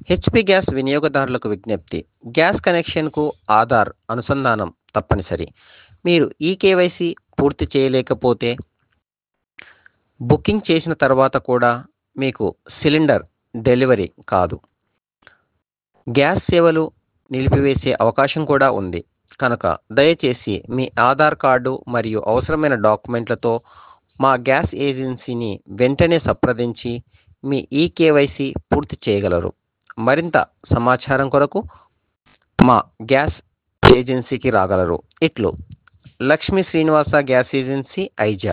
HP gas వినియోగదారులకు విజ్ఞప్తి gas కనెక్షన్కు Aadhaar అనుసంధానం తప్పనిసరి మీరు ఈ కేవైసీ పూర్తి చేయలేకపోతే బుకింగ్ చేసిన తర్వాత కూడా మీకు సిలిండర్ డెలివరీ కాదు గ్యాస్ సేవలు నిలిపివేసే అవకాశం కూడా ఉంది కనుక దయచేసి మీ ఆధార్ కార్డు మరియు అవసరమైన డాక్యుమెంట్లతో మా గ్యాస్ ఏజెన్సీని వెంటనే సంప్రదించి మీ ఈ కేవైసీ పూర్తి చేయగలరు మరింత సమాచారం కొరకు మా గ్యాస్ ఏజెన్సీకి రాగలరు ఇట్లు లక్ష్మీ శ్రీనివాస గ్యాస్ ఏజెన్సీ ఐజా